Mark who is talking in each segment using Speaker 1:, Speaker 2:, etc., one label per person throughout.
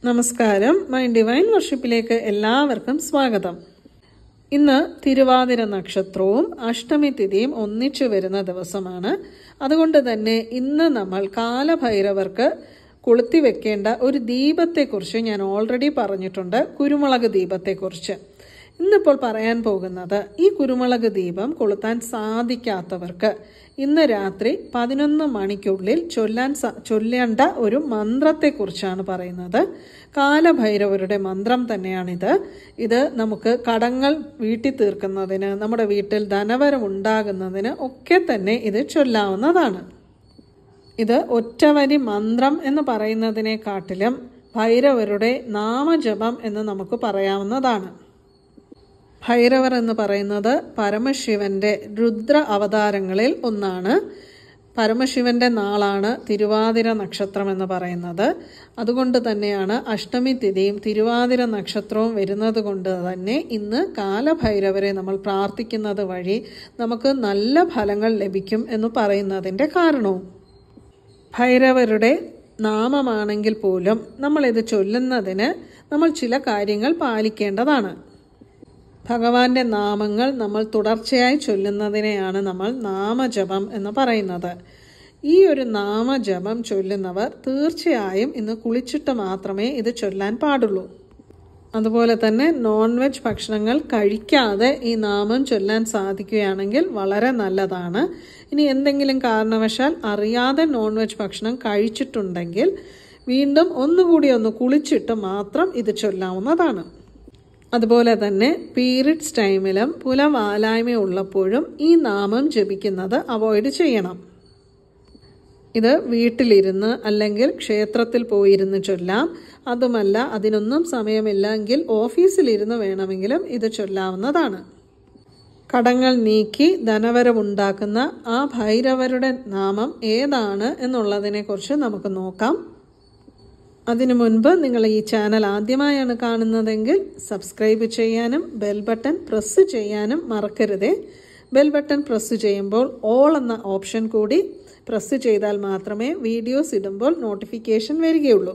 Speaker 1: നമസ്കാരം my divine വർഷിപ്പിലേക്ക് എല്ലാവർക്കും സ്വാഗതം ഇന്ന് തിരുവാതിര നക്ഷത്രവും അഷ്ടമി തിഥിയും ഒന്നിച്ചു വരുന്ന ദിവസമാണ് അതുകൊണ്ട് തന്നെ ഇന്ന് നമ്മൾ കാലഭൈരവർക്ക് കൊളുത്തി വെക്കേണ്ട ഒരു ദീപത്തെക്കുറിച്ച് ഞാൻ ഓൾറെഡി പറഞ്ഞിട്ടുണ്ട് കുരുമുളക് ദീപത്തെക്കുറിച്ച് ഇന്നിപ്പോൾ പറയാൻ പോകുന്നത് ഈ കുരുമുളക് ദീപം കൊളുത്താൻ സാധിക്കാത്തവർക്ക് ഇന്ന് രാത്രി പതിനൊന്ന് മണിക്കുള്ളിൽ ചൊല്ലാൻ സ- ചൊല്ലേണ്ട ഒരു മന്ത്രത്തെക്കുറിച്ചാണ് പറയുന്നത് കാലഭൈരവരുടെ മന്ത്രം തന്നെയാണിത് ഇത് നമുക്ക് കടങ്ങൾ വീട്ടി തീർക്കുന്നതിന് നമ്മുടെ വീട്ടിൽ ധനവരം ഉണ്ടാകുന്നതിന് ഒക്കെ തന്നെ ഇത് ചൊല്ലാവുന്നതാണ് ഇത് ഒറ്റവരി മന്ത്രം എന്ന് പറയുന്നതിനെക്കാട്ടിലും ഭൈരവരുടെ നാമജപം എന്ന് നമുക്ക് പറയാവുന്നതാണ് ഭൈരവർ എന്ന് പറയുന്നത് പരമശിവന്റെ രുദ്ര അവതാരങ്ങളിൽ ഒന്നാണ് പരമശിവന്റെ നാളാണ് തിരുവാതിര നക്ഷത്രം എന്ന് പറയുന്നത് അതുകൊണ്ട് തന്നെയാണ് അഷ്ടമി തിഥിയും തിരുവാതിര നക്ഷത്രവും വരുന്നത് കൊണ്ട് തന്നെ ഇന്ന് കാലഭൈരവരെ നമ്മൾ പ്രാർത്ഥിക്കുന്നത് വഴി നമുക്ക് നല്ല ഫലങ്ങൾ ലഭിക്കും എന്ന് പറയുന്നതിൻ്റെ കാരണവും ഭൈരവരുടെ നാമമാണെങ്കിൽ പോലും നമ്മളിത് ചൊല്ലുന്നതിന് നമ്മൾ ചില കാര്യങ്ങൾ പാലിക്കേണ്ടതാണ് ഭഗവാന്റെ നാമങ്ങൾ നമ്മൾ തുടർച്ചയായി ചൊല്ലുന്നതിനെയാണ് നമ്മൾ നാമജപം എന്ന് പറയുന്നത് ഈ ഒരു നാമജപം ചൊല്ലുന്നവർ തീർച്ചയായും ഇന്ന് കുളിച്ചിട്ട് മാത്രമേ ഇത് ചൊല്ലാൻ പാടുള്ളൂ അതുപോലെ തന്നെ നോൺ വെജ് ഭക്ഷണങ്ങൾ കഴിക്കാതെ ഈ നാമം ചൊല്ലാൻ സാധിക്കുകയാണെങ്കിൽ വളരെ നല്ലതാണ് ഇനി എന്തെങ്കിലും കാരണവശാൽ അറിയാതെ നോൺ വെജ് ഭക്ഷണം കഴിച്ചിട്ടുണ്ടെങ്കിൽ വീണ്ടും ഒന്നുകൂടി ഒന്ന് കുളിച്ചിട്ട് മാത്രം ഇത് ചൊല്ലാവുന്നതാണ് അതുപോലെ തന്നെ പീരിയഡ്സ് ടൈമിലും പുലവാലായ്മ ഉള്ളപ്പോഴും ഈ നാമം ജപിക്കുന്നത് അവോയ്ഡ് ചെയ്യണം ഇത് വീട്ടിലിരുന്ന് അല്ലെങ്കിൽ ക്ഷേത്രത്തിൽ പോയിരുന്ന് ചൊല്ലാം അതുമല്ല അതിനൊന്നും സമയമില്ലെങ്കിൽ ഓഫീസിലിരുന്ന് വേണമെങ്കിലും ഇത് ചൊല്ലാവുന്നതാണ് കടങ്ങൾ നീക്കി ധനവരവുണ്ടാക്കുന്ന ആ ഭൈരവരുടെ നാമം ഏതാണ് എന്നുള്ളതിനെക്കുറിച്ച് നമുക്ക് നോക്കാം അതിനു മുൻപ് നിങ്ങൾ ഈ ചാനൽ ആദ്യമായാണ് കാണുന്നതെങ്കിൽ സബ്സ്ക്രൈബ് ചെയ്യാനും ബെൽ ബട്ടൺ പ്രസ് ചെയ്യാനും മറക്കരുതേ ബെൽ ബട്ടൺ പ്രസ് ചെയ്യുമ്പോൾ ഓൾ എന്ന ഓപ്ഷൻ കൂടി പ്രസ് ചെയ്താൽ മാത്രമേ വീഡിയോസ് ഇടുമ്പോൾ നോട്ടിഫിക്കേഷൻ വരികയുള്ളൂ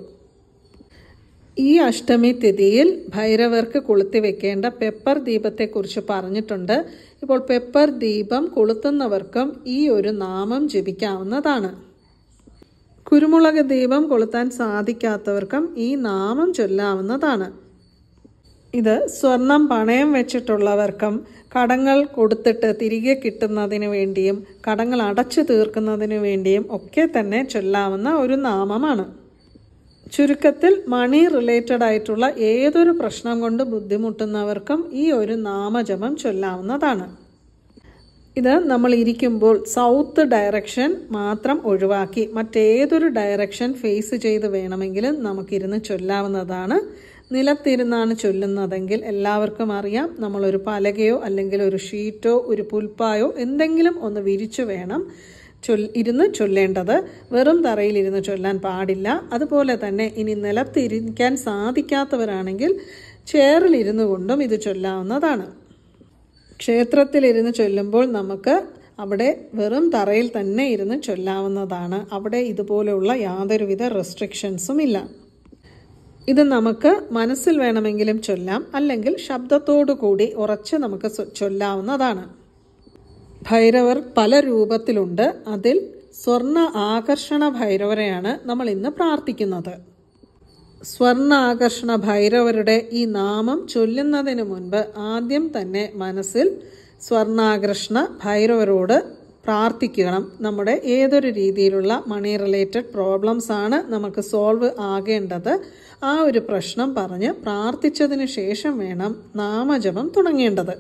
Speaker 1: ഈ അഷ്ടമി തിഥിയിൽ ഭൈരവർക്ക് കൊളുത്തി വെക്കേണ്ട പെപ്പർ ദീപത്തെക്കുറിച്ച് പറഞ്ഞിട്ടുണ്ട് ഇപ്പോൾ പെപ്പർ ദീപം കൊളുത്തുന്നവർക്കും ഈ ഒരു നാമം ജപിക്കാവുന്നതാണ് കുരുമുളക് ദീപം കൊളുത്താൻ സാധിക്കാത്തവർക്കും ഈ നാമം ചൊല്ലാവുന്നതാണ് ഇത് സ്വർണം പണയം വെച്ചിട്ടുള്ളവർക്കും കടങ്ങൾ കൊടുത്തിട്ട് തിരികെ കിട്ടുന്നതിന് വേണ്ടിയും കടങ്ങൾ അടച്ചു തീർക്കുന്നതിന് വേണ്ടിയും ഒക്കെ തന്നെ ചൊല്ലാവുന്ന ഒരു നാമമാണ് ചുരുക്കത്തിൽ മണി റിലേറ്റഡ് ആയിട്ടുള്ള ഏതൊരു പ്രശ്നം കൊണ്ട് ബുദ്ധിമുട്ടുന്നവർക്കും ഈ ഒരു നാമജപം ചൊല്ലാവുന്നതാണ് ഇത് നമ്മൾ ഇരിക്കുമ്പോൾ സൗത്ത് ഡയറക്ഷൻ മാത്രം ഒഴിവാക്കി മറ്റേതൊരു ഡയറക്ഷൻ ഫേസ് ചെയ്ത് വേണമെങ്കിലും നമുക്കിരുന്ന് ചൊല്ലാവുന്നതാണ് നിലത്തിരുന്നാണ് ചൊല്ലുന്നതെങ്കിൽ എല്ലാവർക്കും അറിയാം നമ്മളൊരു പലകയോ അല്ലെങ്കിൽ ഒരു ഷീറ്റോ ഒരു പുൽപ്പായോ എന്തെങ്കിലും ഒന്ന് വിരിച്ചു വേണം ചൊൽ ഇരുന്ന് ചൊല്ലേണ്ടത് വെറും തറയിലിരുന്ന് ചൊല്ലാൻ പാടില്ല അതുപോലെ തന്നെ ഇനി നിലത്തിരിക്കാൻ സാധിക്കാത്തവരാണെങ്കിൽ ചെയറിലിരുന്നു കൊണ്ടും ഇത് ചൊല്ലാവുന്നതാണ് ക്ഷേത്രത്തിലിരുന്ന് ചൊല്ലുമ്പോൾ നമുക്ക് അവിടെ വെറും തറയിൽ തന്നെ ഇരുന്ന് ചൊല്ലാവുന്നതാണ് അവിടെ ഇതുപോലെയുള്ള യാതൊരുവിധ റെസ്ട്രിക്ഷൻസും ഇല്ല ഇത് നമുക്ക് മനസ്സിൽ വേണമെങ്കിലും ചൊല്ലാം അല്ലെങ്കിൽ ശബ്ദത്തോടു കൂടി ഉറച്ച് നമുക്ക് സ്വ- ചൊല്ലാവുന്നതാണ് ഭൈരവർ പല രൂപത്തിലുണ്ട് അതിൽ സ്വർണ്ണ ആകർഷണ ഭൈരവരെയാണ് നമ്മൾ ഇന്ന് പ്രാർത്ഥിക്കുന്നത് സ്വർണ്ണ ആകർഷണ ഭൈരവരുടെ ഈ നാമം ചൊല്ലുന്നതിന് മുൻപ് ആദ്യം തന്നെ മനസ്സിൽ സ്വർണ്ണാകർഷണ ഭൈരവരോട് പ്രാർത്ഥിക്കണം നമ്മുടെ ഏതൊരു രീതിയിലുള്ള മണി റിലേറ്റഡ് പ്രോബ്ലംസ് ആണ് നമുക്ക് സോൾവ് ആകേണ്ടത് ആ ഒരു പ്രശ്നം പറഞ്ഞ് പ്രാർത്ഥിച്ചതിന് ശേഷം വേണം നാമജപം തുടങ്ങേണ്ടത്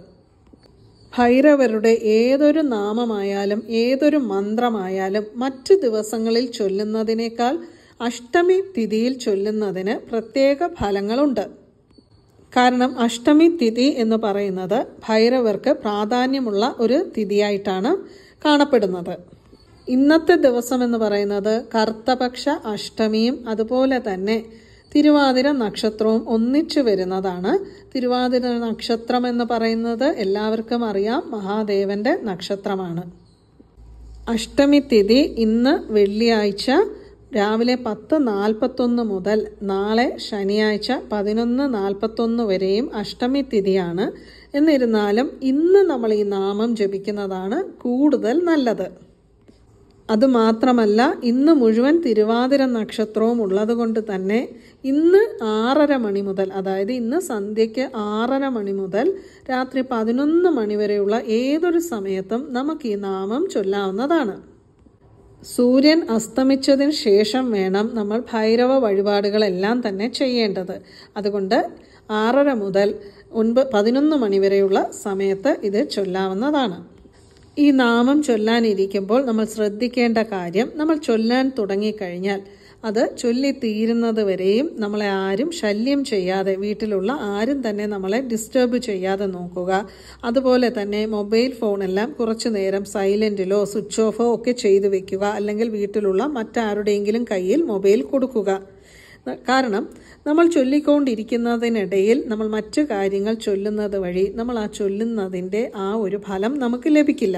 Speaker 1: ഭൈരവരുടെ ഏതൊരു നാമമായാലും ഏതൊരു മന്ത്രമായാലും മറ്റു ദിവസങ്ങളിൽ ചൊല്ലുന്നതിനേക്കാൾ അഷ്ടമി തിഥിയിൽ ചൊല്ലുന്നതിന് പ്രത്യേക ഫലങ്ങളുണ്ട് കാരണം അഷ്ടമി തിഥി എന്ന് പറയുന്നത് ഭൈരവർക്ക് പ്രാധാന്യമുള്ള ഒരു തിഥിയായിട്ടാണ് കാണപ്പെടുന്നത് ഇന്നത്തെ ദിവസം എന്ന് പറയുന്നത് കർത്തപക്ഷ അഷ്ടമിയും അതുപോലെ തന്നെ തിരുവാതിര നക്ഷത്രവും ഒന്നിച്ചു വരുന്നതാണ് തിരുവാതിര നക്ഷത്രം എന്ന് പറയുന്നത് എല്ലാവർക്കും അറിയാം മഹാദേവന്റെ നക്ഷത്രമാണ് അഷ്ടമി തിഥി ഇന്ന് വെള്ളിയാഴ്ച രാവിലെ പത്ത് നാൽപ്പത്തൊന്ന് മുതൽ നാളെ ശനിയാഴ്ച പതിനൊന്ന് നാൽപ്പത്തൊന്ന് വരെയും അഷ്ടമി തിഥിയാണ് എന്നിരുന്നാലും ഇന്ന് നമ്മൾ ഈ നാമം ജപിക്കുന്നതാണ് കൂടുതൽ നല്ലത് അതുമാത്രമല്ല ഇന്ന് മുഴുവൻ തിരുവാതിര നക്ഷത്രവും ഉള്ളതുകൊണ്ട് തന്നെ ഇന്ന് ആറര മണി മുതൽ അതായത് ഇന്ന് സന്ധ്യയ്ക്ക് ആറര മണി മുതൽ രാത്രി പതിനൊന്ന് മണി വരെയുള്ള ഏതൊരു സമയത്തും നമുക്ക് ഈ നാമം ചൊല്ലാവുന്നതാണ് സൂര്യൻ അസ്തമിച്ചതിന് ശേഷം വേണം നമ്മൾ ഭൈരവ വഴിപാടുകളെല്ലാം തന്നെ ചെയ്യേണ്ടത് അതുകൊണ്ട് ആറര മുതൽ ഒൻപത് പതിനൊന്ന് മണി വരെയുള്ള സമയത്ത് ഇത് ചൊല്ലാവുന്നതാണ് ഈ നാമം ചൊല്ലാനിരിക്കുമ്പോൾ നമ്മൾ ശ്രദ്ധിക്കേണ്ട കാര്യം നമ്മൾ ചൊല്ലാൻ തുടങ്ങിക്കഴിഞ്ഞാൽ അത് ചൊല്ലി തീരുന്നത് വരെയും നമ്മളെ ആരും ശല്യം ചെയ്യാതെ വീട്ടിലുള്ള ആരും തന്നെ നമ്മളെ ഡിസ്റ്റർബ് ചെയ്യാതെ നോക്കുക അതുപോലെ തന്നെ മൊബൈൽ ഫോണെല്ലാം കുറച്ചു നേരം സൈലൻറ്റിലോ സ്വിച്ച് ഓഫോ ഒക്കെ ചെയ്തു വെക്കുക അല്ലെങ്കിൽ വീട്ടിലുള്ള മറ്റാരുടെയെങ്കിലും കയ്യിൽ മൊബൈൽ കൊടുക്കുക കാരണം നമ്മൾ ചൊല്ലിക്കൊണ്ടിരിക്കുന്നതിനിടയിൽ നമ്മൾ മറ്റു കാര്യങ്ങൾ ചൊല്ലുന്നത് വഴി നമ്മൾ ആ ചൊല്ലുന്നതിൻ്റെ ആ ഒരു ഫലം നമുക്ക് ലഭിക്കില്ല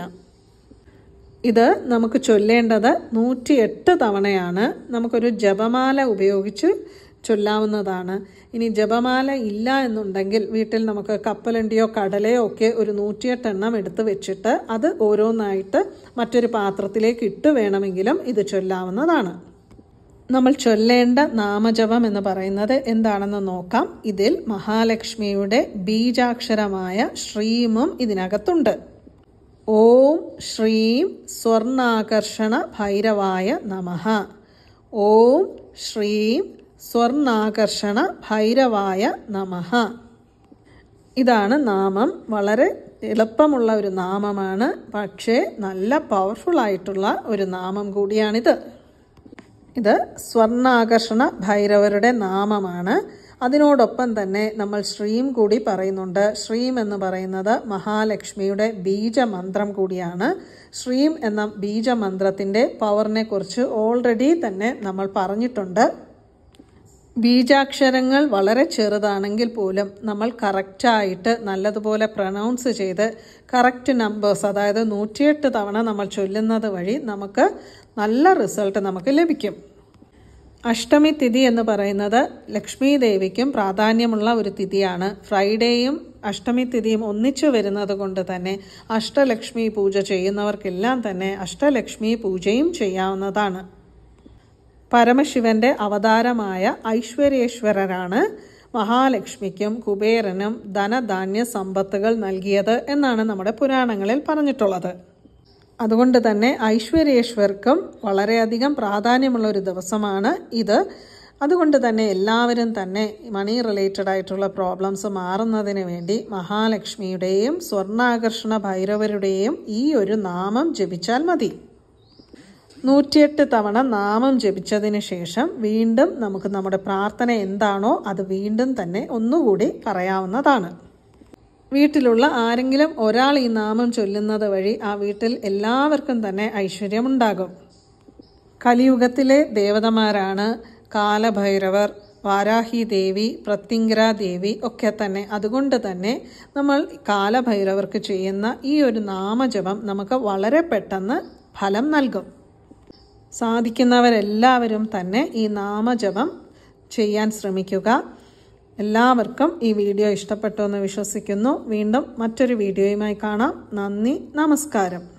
Speaker 1: ഇത് നമുക്ക് ചൊല്ലേണ്ടത് നൂറ്റിയെട്ട് തവണയാണ് നമുക്കൊരു ജപമാല ഉപയോഗിച്ച് ചൊല്ലാവുന്നതാണ് ഇനി ജപമാല ഇല്ല എന്നുണ്ടെങ്കിൽ വീട്ടിൽ നമുക്ക് കപ്പലണ്ടിയോ കടലയോ ഒക്കെ ഒരു നൂറ്റിയെട്ട് എണ്ണം എടുത്ത് വെച്ചിട്ട് അത് ഓരോന്നായിട്ട് മറ്റൊരു പാത്രത്തിലേക്ക് ഇട്ട് വേണമെങ്കിലും ഇത് ചൊല്ലാവുന്നതാണ് നമ്മൾ ചൊല്ലേണ്ട നാമജപം എന്ന് പറയുന്നത് എന്താണെന്ന് നോക്കാം ഇതിൽ മഹാലക്ഷ്മിയുടെ ബീജാക്ഷരമായ ശ്രീമും ഇതിനകത്തുണ്ട് ഓം ശ്രീം സ്വർണാകർഷണ ഭൈരവായ നമഃ ഓം ശ്രീം സ്വർണാകർഷണ ഭൈരവായ നമഃ ഇതാണ് നാമം വളരെ എളുപ്പമുള്ള ഒരു നാമമാണ് പക്ഷേ നല്ല പവർഫുൾ ആയിട്ടുള്ള ഒരു നാമം കൂടിയാണിത് ഇത് സ്വർണാകർഷണ ഭൈരവരുടെ നാമമാണ് അതിനോടൊപ്പം തന്നെ നമ്മൾ ശ്രീം കൂടി പറയുന്നുണ്ട് ശ്രീം എന്ന് പറയുന്നത് മഹാലക്ഷ്മിയുടെ ബീജമന്ത്രം കൂടിയാണ് ശ്രീം എന്ന ബീജമന്ത്രത്തിൻ്റെ പവറിനെ കുറിച്ച് ഓൾറെഡി തന്നെ നമ്മൾ പറഞ്ഞിട്ടുണ്ട് ബീജാക്ഷരങ്ങൾ വളരെ ചെറുതാണെങ്കിൽ പോലും നമ്മൾ കറക്റ്റായിട്ട് നല്ലതുപോലെ പ്രൊനൗൺസ് ചെയ്ത് കറക്റ്റ് നമ്പേഴ്സ് അതായത് നൂറ്റിയെട്ട് തവണ നമ്മൾ ചൊല്ലുന്നത് വഴി നമുക്ക് നല്ല റിസൾട്ട് നമുക്ക് ലഭിക്കും അഷ്ടമി തിഥി എന്ന് പറയുന്നത് ലക്ഷ്മി ദേവിക്കും പ്രാധാന്യമുള്ള ഒരു തിഥിയാണ് ഫ്രൈഡേയും അഷ്ടമി തിഥിയും ഒന്നിച്ചു വരുന്നത് കൊണ്ട് തന്നെ അഷ്ടലക്ഷ്മി പൂജ ചെയ്യുന്നവർക്കെല്ലാം തന്നെ അഷ്ടലക്ഷ്മി പൂജയും ചെയ്യാവുന്നതാണ് പരമശിവന്റെ അവതാരമായ ഐശ്വര്യേശ്വരരാണ് മഹാലക്ഷ്മിക്കും കുബേരനും ധനധാന്യ സമ്പത്തുകൾ നൽകിയത് എന്നാണ് നമ്മുടെ പുരാണങ്ങളിൽ പറഞ്ഞിട്ടുള്ളത് അതുകൊണ്ട് തന്നെ ഐശ്വര്യേശ്വർക്കും വളരെയധികം പ്രാധാന്യമുള്ള ഒരു ദിവസമാണ് ഇത് അതുകൊണ്ട് തന്നെ എല്ലാവരും തന്നെ മണി റിലേറ്റഡ് ആയിട്ടുള്ള പ്രോബ്ലംസ് മാറുന്നതിന് വേണ്ടി മഹാലക്ഷ്മിയുടെയും സ്വർണ്ണാകർഷണ ഭൈരവരുടെയും ഈ ഒരു നാമം ജപിച്ചാൽ മതി നൂറ്റിയെട്ട് തവണ നാമം ജപിച്ചതിന് ശേഷം വീണ്ടും നമുക്ക് നമ്മുടെ പ്രാർത്ഥന എന്താണോ അത് വീണ്ടും തന്നെ ഒന്നുകൂടി പറയാവുന്നതാണ് വീട്ടിലുള്ള ആരെങ്കിലും ഒരാൾ ഈ നാമം ചൊല്ലുന്നത് വഴി ആ വീട്ടിൽ എല്ലാവർക്കും തന്നെ ഐശ്വര്യമുണ്ടാകും കലിയുഗത്തിലെ ദേവതമാരാണ് കാലഭൈരവർ വാരാഹി ദേവി പ്രത്യങ്കര ദേവി ഒക്കെ തന്നെ അതുകൊണ്ട് തന്നെ നമ്മൾ കാലഭൈരവർക്ക് ചെയ്യുന്ന ഈ ഒരു നാമജപം നമുക്ക് വളരെ പെട്ടെന്ന് ഫലം നൽകും സാധിക്കുന്നവരെല്ലാവരും തന്നെ ഈ നാമജപം ചെയ്യാൻ ശ്രമിക്കുക എല്ലാവർക്കും ഈ വീഡിയോ ഇഷ്ടപ്പെട്ടു എന്ന് വിശ്വസിക്കുന്നു വീണ്ടും മറ്റൊരു വീഡിയോയുമായി കാണാം നന്ദി നമസ്കാരം